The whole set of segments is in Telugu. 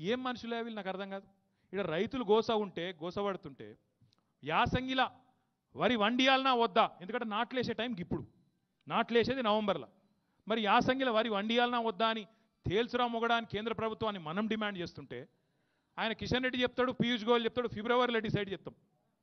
ఏం మనుషులే వీళ్ళు నాకు అర్థం కాదు ఇక్కడ రైతులు గోస ఉంటే గోసపడుతుంటే యాసంగిలా వరి వండియాలనా వద్దా ఎందుకంటే నాట్లేసే టైంకి ఇప్పుడు నాట్లేసేది నవంబర్లో మరి యాసంగిల వరి వండియాలనా వద్దా అని తేల్చురా మొగడానికి కేంద్ర ప్రభుత్వాన్ని మనం డిమాండ్ చేస్తుంటే ఆయన కిషన్ రెడ్డి చెప్తాడు పీయూష్ గోయల్ చెప్తాడు ఫిబ్రవరిలో డిసైడ్ చేస్తాం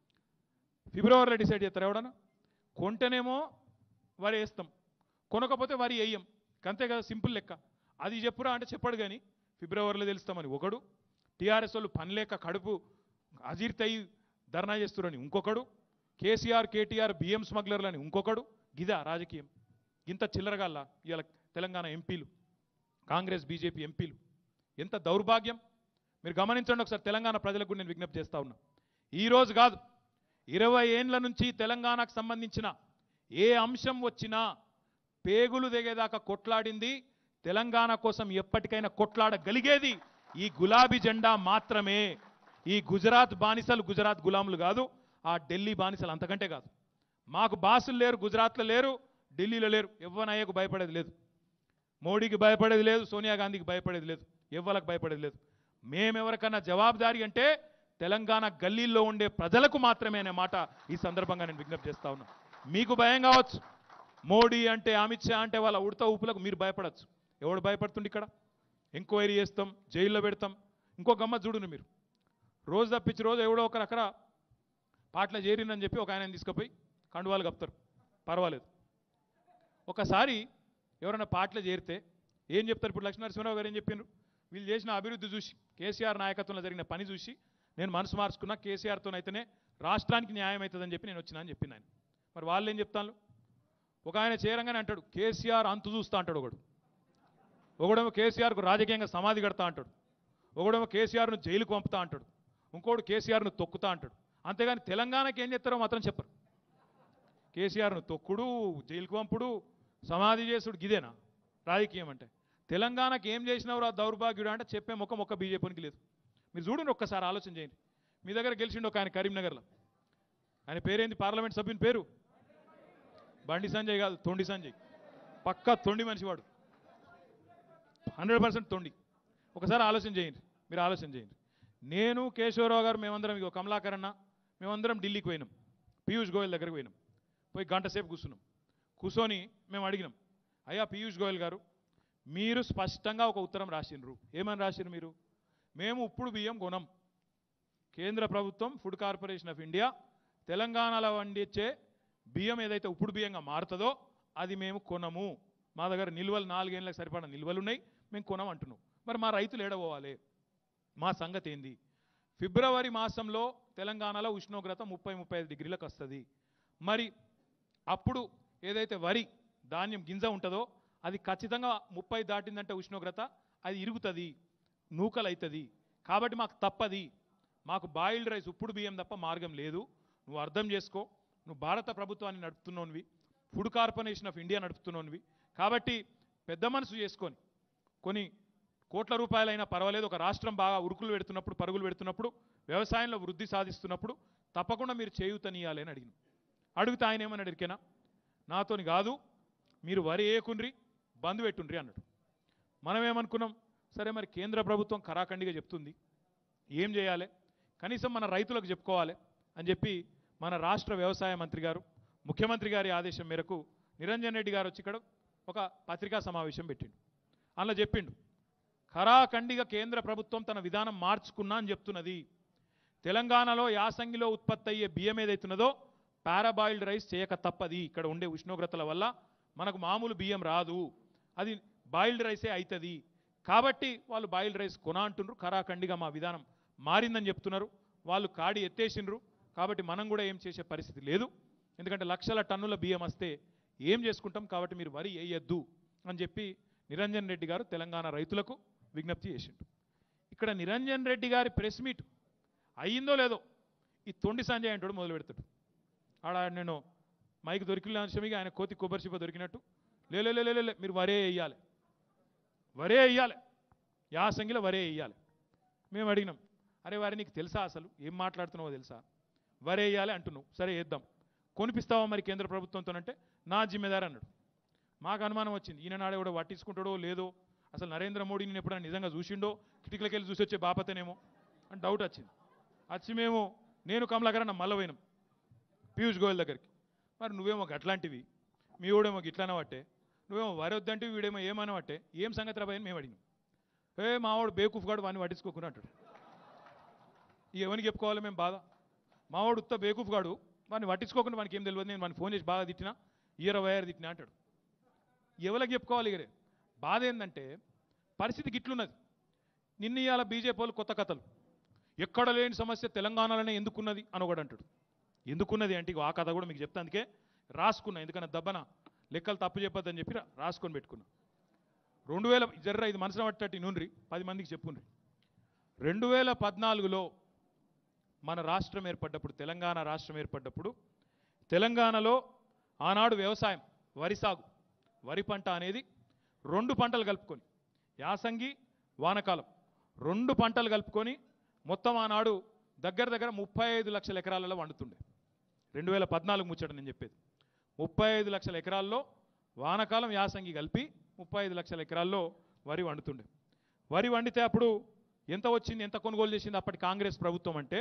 ఫిబ్రవరిలో డిసైడ్ చేస్తారు ఎవడన్నా కొంటేనేమో వరి వేస్తాం కొనకపోతే వరి వేయం అంతే కదా సింపుల్ లెక్క అది చెప్పురా అంటే చెప్పడు కానీ ఫిబ్రవరిలో తెలుస్తామని ఒకడు టీఆర్ఎస్ వాళ్ళు పని లేక కడుపు అజీర్తయి ధర్నా చేస్తున్నారని ఇంకొకడు కేసీఆర్ కేటీఆర్ బిఎం స్మగ్లర్లని ఇంకొకడు గిదా రాజకీయం ఇంత చిల్లరగాల్ల ఇవాళ తెలంగాణ ఎంపీలు కాంగ్రెస్ బీజేపీ ఎంపీలు ఎంత దౌర్భాగ్యం మీరు గమనించండి ఒకసారి తెలంగాణ ప్రజలకు కూడా నేను విజ్ఞప్తి చేస్తా ఉన్నా ఈ రోజు కాదు ఇరవై ఏండ్ల నుంచి తెలంగాణకు సంబంధించిన ఏ అంశం వచ్చినా పేగులు దిగేదాకా కొట్లాడింది తెలంగాణ కోసం ఎప్పటికైనా కొట్లాడగలిగేది ఈ గులాబీ జెండా మాత్రమే ఈ గుజరాత్ బానిసలు గుజరాత్ గులాములు కాదు ఆ ఢిల్లీ బానిసలు అంతకంటే కాదు మాకు బాసులు లేరు గుజరాత్లో లేరు ఢిల్లీలో లేరు ఎవ్వనయ్యకు భయపడేది లేదు మోడీకి భయపడేది లేదు సోనియా గాంధీకి భయపడేది లేదు ఎవ్వలకు భయపడేది లేదు మేమెవరికన్నా జవాబుదారీ అంటే తెలంగాణ గల్లీల్లో ఉండే ప్రజలకు మాత్రమే అనే మాట ఈ సందర్భంగా నేను విజ్ఞప్తి చేస్తా ఉన్నా మీకు భయం కావచ్చు మోడీ అంటే అమిత్ షా అంటే వాళ్ళ ఉడత ఊపులకు మీరు భయపడచ్చు ఎవడు భయపడుతుండి ఇక్కడ ఎంక్వైరీ చేస్తాం జైల్లో పెడతాం ఇంకో గమ్మ చూడును మీరు రోజు తప్పించి రోజు ఎవడో ఒకరు అక్కడ పాటలు చేరిందని చెప్పి ఒక ఆయన తీసుకుపోయి కండువాలు కప్తారు పర్వాలేదు ఒకసారి ఎవరైనా పాటలు చేరితే ఏం చెప్తారు ఇప్పుడు లక్ష్మీనరసింహరావు గారు ఏం చెప్పారు వీళ్ళు చేసిన అభివృద్ధి చూసి కేసీఆర్ నాయకత్వంలో జరిగిన పని చూసి నేను మనసు మార్చుకున్నా కేసీఆర్తోనైతేనే రాష్ట్రానికి న్యాయం అవుతుందని చెప్పి నేను వచ్చినా అని చెప్పిన ఆయన మరి వాళ్ళు ఏం చెప్తాను ఒక ఆయన చేరంగానే అంటాడు కేసీఆర్ అంతు చూస్తా అంటాడు ఒకడు ఒకడేమో కేసీఆర్కు రాజకీయంగా సమాధి కడతా అంటాడు ఒకడేమో కేసీఆర్ను జైలుకు పంపుతా అంటాడు ఇంకోడు కేసీఆర్ను తొక్కుతా అంటాడు అంతేగాని తెలంగాణకి ఏం చేస్తారో మాత్రం చెప్పరు కేసీఆర్ను తొక్కుడు జైలుకు పంపుడు సమాధి చేసుడు గిదేనా రాజకీయం అంటే తెలంగాణకి ఏం చేసినవరు ఆ దౌర్భాగ్యుడు అంటే చెప్పే ముఖం ఒక్క బీజేపీకి లేదు మీరు చూడండి ఒక్కసారి ఆలోచన చేయండి మీ దగ్గర గెలిచిండు ఒక ఆయన కరీంనగర్లో ఆయన పేరేంది పార్లమెంట్ సభ్యుని పేరు బండి సంజయ్ కాదు తొండి సంజయ్ పక్కా తొండి మనిషి వాడు హండ్రెడ్ పర్సెంట్ తొండి ఒకసారి ఆలోచన చేయండి మీరు ఆలోచన చేయండి నేను కేశవరావు గారు మేమందరం ఇగో కమలాకర్ అన్న మేమందరం ఢిల్లీకి పోయినాం పీయూష్ గోయల్ దగ్గరికి పోయినాం పోయి గంట సేపు కూర్చున్నాం కూర్చొని మేము అడిగినాం అయ్యా పీయూష్ గోయల్ గారు మీరు స్పష్టంగా ఒక ఉత్తరం రాసిండ్రు ఏమని రాసిండ్రు మీరు మేము ఉప్పుడు బియ్యం కొనం కేంద్ర ప్రభుత్వం ఫుడ్ కార్పొరేషన్ ఆఫ్ ఇండియా తెలంగాణలో వండించే బియ్యం ఏదైతే ఉప్పుడు బియ్యంగా మారుతుందో అది మేము కొనము మా దగ్గర నిల్వలు నాలుగేళ్ళకి సరిపడా నిల్వలు ఉన్నాయి మేము కొనం అంటున్నాం మరి మా రైతులు ఏడపోవాలి మా సంగతి ఏంది ఫిబ్రవరి మాసంలో తెలంగాణలో ఉష్ణోగ్రత ముప్పై ముప్పై ఐదు డిగ్రీలకు వస్తుంది మరి అప్పుడు ఏదైతే వరి ధాన్యం గింజ ఉంటుందో అది ఖచ్చితంగా ముప్పై దాటిందంటే ఉష్ణోగ్రత అది ఇరుగుతుంది నూకలవుతుంది కాబట్టి మాకు తప్పది మాకు బాయిల్డ్ రైస్ ఉప్పుడు బియ్యం తప్ప మార్గం లేదు నువ్వు అర్థం చేసుకో నువ్వు భారత ప్రభుత్వాన్ని నడుపుతున్నోనివి ఫుడ్ కార్పొరేషన్ ఆఫ్ ఇండియా నడుపుతున్నోనివి కాబట్టి పెద్ద మనసు చేసుకొని కొన్ని కోట్ల రూపాయలైనా పర్వాలేదు ఒక రాష్ట్రం బాగా ఉరుకులు పెడుతున్నప్పుడు పరుగులు పెడుతున్నప్పుడు వ్యవసాయంలో వృద్ధి సాధిస్తున్నప్పుడు తప్పకుండా మీరు చేయూతనియాలి అని అడిగిన అడిగితే ఆయన ఏమని అడిగినా నాతోని కాదు మీరు వరి ఏకుండ్రి బంద్ పెట్టుండ్రి అన్నాడు మనం ఏమనుకున్నాం సరే మరి కేంద్ర ప్రభుత్వం కరాఖండిగా చెప్తుంది ఏం చేయాలి కనీసం మన రైతులకు చెప్పుకోవాలి అని చెప్పి మన రాష్ట్ర వ్యవసాయ మంత్రి గారు ముఖ్యమంత్రి గారి ఆదేశం మేరకు నిరంజన్ రెడ్డి గారు వచ్చి ఇక్కడ ఒక పత్రికా సమావేశం పెట్టిండు అందులో చెప్పిండు ఖరాఖండిగా కేంద్ర ప్రభుత్వం తన విధానం మార్చుకున్నా అని చెప్తున్నది తెలంగాణలో యాసంగిలో ఉత్పత్తి అయ్యే బియ్యం ఏదైతున్నదో పారాబాయిల్డ్ రైస్ చేయక తప్పది ఇక్కడ ఉండే ఉష్ణోగ్రతల వల్ల మనకు మామూలు బియ్యం రాదు అది బాయిల్డ్ రైసే అవుతుంది కాబట్టి వాళ్ళు బాయిల్డ్ రైస్ కొన అంటున్నారు ఖరాఖండిగా మా విధానం మారిందని చెప్తున్నారు వాళ్ళు కాడి ఎత్తేసిండ్రు కాబట్టి మనం కూడా ఏం చేసే పరిస్థితి లేదు ఎందుకంటే లక్షల టన్నుల బియ్యం వస్తే ఏం చేసుకుంటాం కాబట్టి మీరు వరి వేయొద్దు అని చెప్పి నిరంజన్ రెడ్డి గారు తెలంగాణ రైతులకు విజ్ఞప్తి చేసిండు ఇక్కడ నిరంజన్ రెడ్డి గారి ప్రెస్ మీట్ అయ్యిందో లేదో ఈ తొండి సంజయ్ అంటాడు మొదలు పెడతాడు ఆడ నేను మైక్ దొరికిన అంశమిగా ఆయన కోతి కొబ్బరి చిప్ప దొరికినట్టు లే లే, లే, లే, లే, లే, మీరు వరే వేయాలి వరే వేయాలి యాసంగిలో వరే వేయాలి మేము అడిగినాం అరే వారి నీకు తెలుసా అసలు ఏం మాట్లాడుతున్నావో తెలుసా వరే వేయాలి అంటున్నావు సరే వేద్దాం కొనిపిస్తావా మరి కేంద్ర ప్రభుత్వంతోనంటే నా జిమ్మేదారు అన్నాడు మాకు అనుమానం వచ్చింది ఈయన నాడే కూడా పట్టించుకుంటాడో లేదో అసలు నరేంద్ర మోడీ నేను ఎప్పుడైనా నిజంగా చూసిండో కిటికీలకి వెళ్ళి చూసి వచ్చే బాపతనేమో అని డౌట్ వచ్చింది వచ్చి మేము నేను కమలాకర్ అన్న మళ్ళీ పోయినాం పీయూష్ గోయల్ దగ్గరికి మరి నువ్వేమో అట్లాంటివి మీ ఊడేమో గిట్లనే పట్టే నువ్వేమో వరి వద్దంటే వీడేమో ఏమన్నా పట్టే ఏం సంగతి రాబాయి అని మేము అడిగినాం ఏ మావాడు బేకూఫ్ గాడు వాడిని పట్టించుకోకుండా అంటాడు ఇక ఎవరికి చెప్పుకోవాలి మేము బాధ మావాడు ఉత్త బేకూఫ్ గాడు వాడిని పట్టించుకోకుండా వానికి ఏం తెలియదు నేను వాడిని ఫోన్ చేసి బాగా తిట్టినా ఇరవై ఆరు తిట్టినా అంటాడు ఎవరికి చెప్పుకోవాలి ఇగరే బాధ ఏంటంటే పరిస్థితి గిట్లున్నది నిన్న ఇవాళ బీజేపీ వాళ్ళు కొత్త కథలు ఎక్కడ లేని సమస్య తెలంగాణలోనే ఎందుకున్నది అని ఒకడు అంటాడు ఎందుకున్నది అంటే ఇగో ఆ కథ కూడా మీకు చెప్తా అందుకే రాసుకున్నా ఎందుకన్నా దబ్బన లెక్కలు తప్పు చెప్పొద్దని చెప్పి రా- రాసుకొని పెట్టుకున్నా రెండు వేల జర్ర ఇది మనసున పట్టేటి నూనె పది మందికి చెప్పుండ్రి రెండు వేల పద్నాలుగులో మన రాష్ట్రం ఏర్పడ్డప్పుడు తెలంగాణ రాష్ట్రం ఏర్పడ్డప్పుడు తెలంగాణలో ఆనాడు వ్యవసాయం వరి సాగు వరి పంట అనేది రెండు పంటలు కలుపుకొని యాసంగి వానకాలం రెండు పంటలు కలుపుకొని మొత్తం ఆనాడు దగ్గర దగ్గర ముప్పై ఐదు లక్షల ఎకరాలలో వండుతుండే రెండు వేల పద్నాలుగు ముచ్చట నేను చెప్పేది ముప్పై ఐదు లక్షల ఎకరాల్లో వానకాలం యాసంగి కలిపి ముప్పై ఐదు లక్షల ఎకరాల్లో వరి వండుతుండే వరి వండితే అప్పుడు ఎంత వచ్చింది ఎంత కొనుగోలు చేసింది అప్పటి కాంగ్రెస్ ప్రభుత్వం అంటే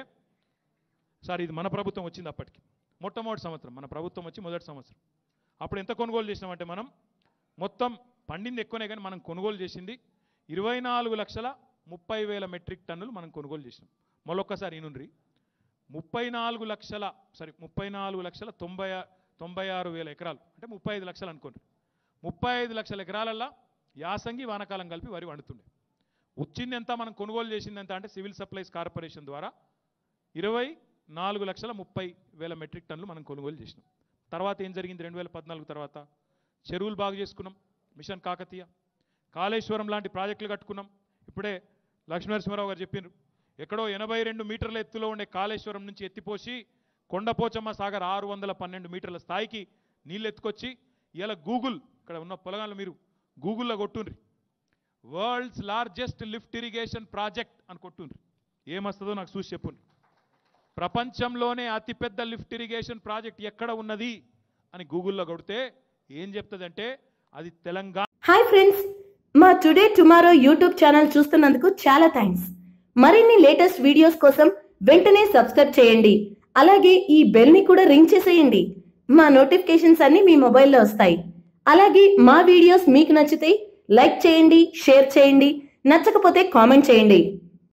సారీ ఇది మన ప్రభుత్వం వచ్చింది అప్పటికి మొట్టమొదటి సంవత్సరం మన ప్రభుత్వం వచ్చి మొదటి సంవత్సరం అప్పుడు ఎంత కొనుగోలు చేసినామంటే మనం మొత్తం పండింది ఎక్కువనే కానీ మనం కొనుగోలు చేసింది ఇరవై నాలుగు లక్షల ముప్పై వేల మెట్రిక్ టన్నులు మనం కొనుగోలు చేసినాం మళ్ళొక్కసారి ఈనుండ్రి ముప్పై నాలుగు లక్షల సారీ ముప్పై నాలుగు లక్షల తొంభై ఆ- తొంభై ఆరు వేల ఎకరాలు అంటే ముప్పై ఐదు లక్షలు అనుకోండి ముప్పై ఐదు లక్షల ఎకరాలల్లో యాసంగి వానకాలం కలిపి వరి వండుతుండే వచ్చింది ఎంత మనం కొనుగోలు చేసింది ఎంత అంటే సివిల్ సప్లైస్ కార్పొరేషన్ ద్వారా ఇరవై నాలుగు లక్షల ముప్పై వేల మెట్రిక్ టన్నులు మనం కొనుగోలు చేసినాం తర్వాత ఏం జరిగింది రెండు వేల పద్నాలుగు తర్వాత చెరువులు బాగు చేసుకున్నాం మిషన్ కాకతీయ కాళేశ్వరం లాంటి ప్రాజెక్టులు కట్టుకున్నాం ఇప్పుడే లక్ష్మీనరసింహారావు గారు చెప్పిండ్రు ఎక్కడో ఎనభై రెండు మీటర్ల ఎత్తులో ఉండే కాళేశ్వరం నుంచి ఎత్తిపోసి కొండపోచమ్మ సాగర్ ఆరు వందల పన్నెండు మీటర్ల స్థాయికి నీళ్ళు ఎత్తుకొచ్చి ఇలా గూగుల్ ఇక్కడ ఉన్న పొలగాళ్ళు మీరు గూగుల్లో కొట్టుండ్రి world's largest lift irrigation project అని కొట్టుండ్రి ఏమొస్తుందో నాకు చూసి చెప్పుండ్రి ప్రపంచంలోనే అతిపెద్ద లిఫ్ట్ ఇరిగేషన్ ప్రాజెక్ట్ ఎక్కడ ఉన్నది అని గూగుల్లో కొడితే ఏం చెప్తుందంటే అది తెలంగాణ హాయ్ ఫ్రెండ్స్ మా టుడే టుమారో యూట్యూబ్ ఛానల్ చూస్తున్నందుకు చాలా థ్యాంక్స్ మరిన్ని లేటెస్ట్ వీడియోస్ కోసం వెంటనే సబ్స్క్రైబ్ చేయండి అలాగే ఈ బెల్ ని కూడా రింగ్ చేసేయండి మా నోటిఫికేషన్స్ అన్ని మీ మొబైల్లో వస్తాయి అలాగే మా వీడియోస్ మీకు నచ్చితే లైక్ చేయండి షేర్ చేయండి నచ్చకపోతే కామెంట్ చేయండి